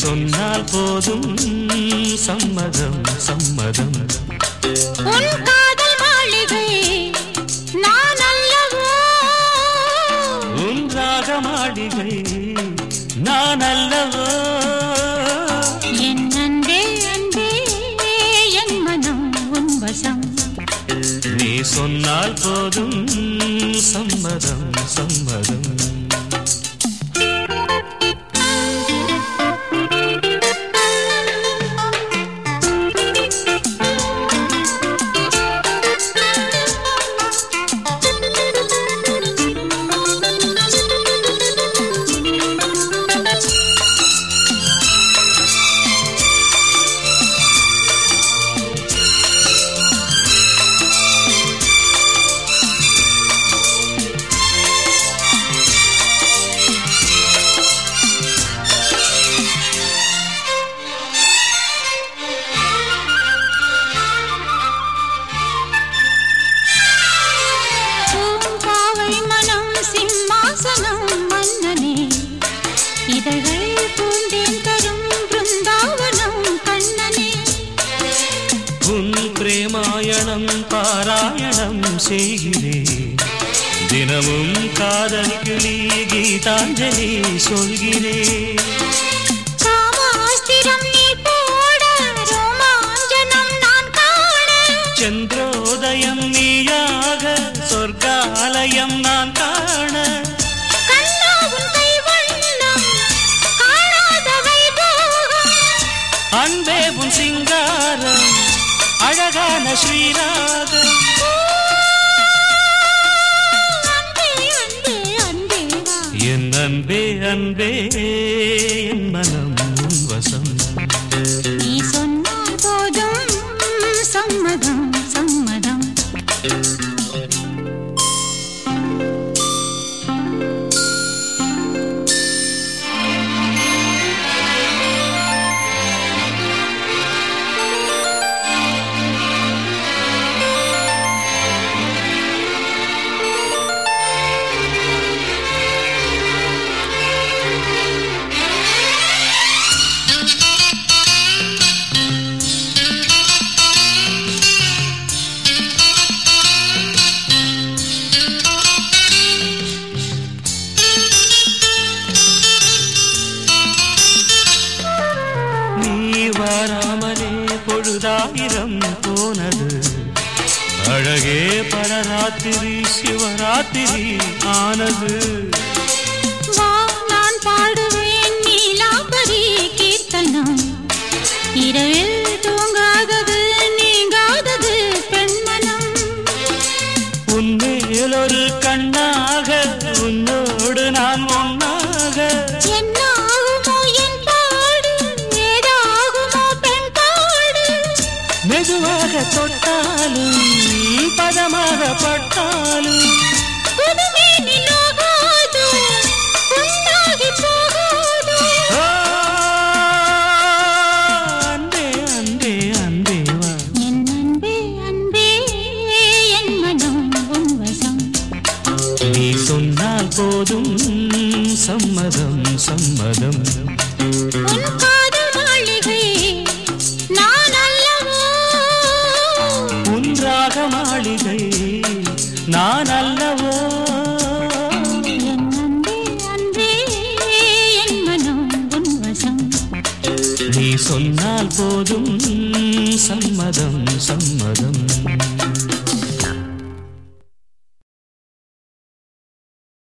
சொன்னால் போதும் சம்மதம் சம்மதம் உன் காதல் மாளிகை நான் அல்லவோ உன் ராக மாளிகை நான் அல்லவோ என் அன்பே அன்பே என் மனம் உன் வசம் நீ சொன்னால் போதும் சம்மதம் சம்மதம் பூம்பாவை மனம் சிம்மாசனம் மன்னனே இதழ்கள் பூண்டேன் தரும் பிருந்தாவனம் கண்ணனே உன் பிரேமாயணம் பாராயணம் செய்கிறேன் தினமும் காதலுக்கு நீ கீதாஞ்சலி சொல்கிறேன் காமாஸ்திரம் நீ போட ரோமாஞ்சனம் நான் காண சந்திரோதயம் நீயாக சொர்க்காலயம் நான் காண கண்ணா உன் கைவண்ணம் காணாத வைபோகம் அன்பே உன் சிங்காரம் அழகான ஸ்ரீராகம் அன்பே அன்பே அன்பே வா என் அன்பே அன்பே என் மனம் உன் வசம் நீ சொன்னால் போதும் சம்மதம் சம்மதம் நீ வராமலே பொழுதாயிரம் போனது அழகே பரராத்திரி சிவராத்திரி ஆனது வா நான் பாடுவேன் நீலாம்பரி கீர்த்தனம் இரவில் தூங்காதது நீங்காதது பெண்மனம் உன்மேலொரு கண்ணாக உன்னோடு நான் ஒன்னாக என்னாகுமோ என் பாடு ஏதாகுமோ பெண் பாடு மெதுவாக தொட்டாலும் பதமாக பட்டாலும் புதுமே நிலோகாது உண்டாகி போகாது ஓ, அன்பே அன்பே அன்பே வா என் அன்பே அன்பே என் மனம் உன் வசம் நீ சொன்னால் போதும் சம்மதம் சம்மதம் உன் காதல் மாளிகை நான் அல்லவோ உன்றாக மாளிகை நான் அல்லவோ என் அன்பே அன்பே என் மனம் உன் வசம் நீ சொன்னால் போதும் சம்மதம் சம்மதம்